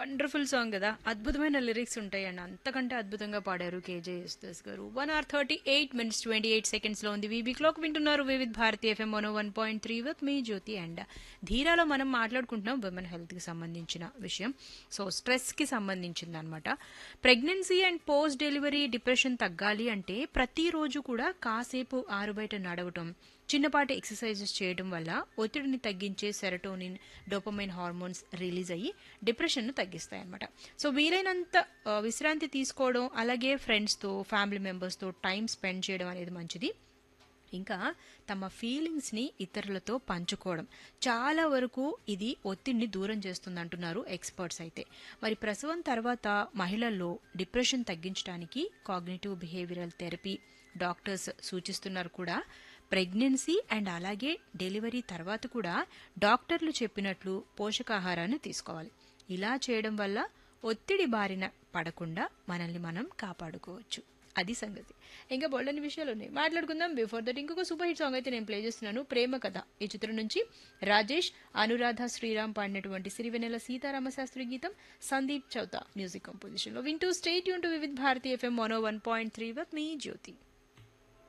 wonderful song కదా అద్భుతమైన lyrics ఉంటాయి అండ్ అంతకంటే అద్భుతంగా పాడారు KJ Yesudas garu one hour thirty eight minutes twenty eight seconds లో ఉంది వీబీ క్లాక్ వింటున్నారు Vividh Bharati FM one one point three with me Jyothi and ధీరాలో మనం మాట్లాడుకుంటున్నాం విమెన్ హెల్త్ కి సంబంధించిన విషయం సో స్ట్రెస్ కి సంబంధించింది అనమాట pregnancy and post delivery depression తగ్గాలి అంటే ప్రతిరోజు కూడా కాసేపు ఆరు బయట నడవటం చిన్నపాటి ఎక్సర్సైజెస్ చేయడం వల్ల ఒత్తిడిని తగ్గించే సెరటోనిన్ డోపమైన్ హార్మోన్స్ రిలీజ్ అయ్యి డిప్రెషన్ను తగ్గిస్తాయి అనమాట సో వీలైనంత ఆ, విశ్రాంతి తీసుకోవడం అలాగే ఫ్రెండ్స్తో ఫ్యామిలీ మెంబర్స్తో టైం స్పెండ్ చేయడం అనేది మంచిది ఇంకా తమ ఫీలింగ్స్ని ఇతరులతో పంచుకోవడం చాలా వరకు ఇది ఒత్తిడిని దూరం చేస్తుంది అంటున్నారు ఎక్స్పర్ట్స్ అయితే మరి ప్రసవం తర్వాత మహిళల్లో డిప్రెషన్ తగ్గించడానికి కాగ్నిటివ్ బిహేవియరల్ థెరపీ డాక్టర్స్ సూచిస్తున్నారు కూడా ప్రెగ్నెన్సీ అండ్ అలాగే డెలివరీ తర్వాత కూడా డాక్టర్లు చెప్పినట్లు పోషకాహారాన్ని తీసుకోవాలి ఇలా చేయడం వల్ల ఒత్తిడి బారిన పడకుండా మనల్ని మనం కాపాడుకోవచ్చు అది సంగతి ఇంకా బోల్డని విషయాలు ఉన్నాయి మాట్లాడుకుందాం బిఫోర్ దట్ ఇంకొక సూపర్ హిట్ సాంగ్ అయితే నేను ప్లే చేస్తున్నాను ప్రేమ కథ ఈ చిత్రం నుంచి రాజేష్ అనురాధ శ్రీరామ్ పాడినటువంటి సిరివెనెల సీతారామ శాస్త్రి గీతం సందీప్ చౌతా మ్యూజిక్ కంపోజిషన్ లో వింటూ stay tuned to Vividh Bharati FM one one point three with me Jyothi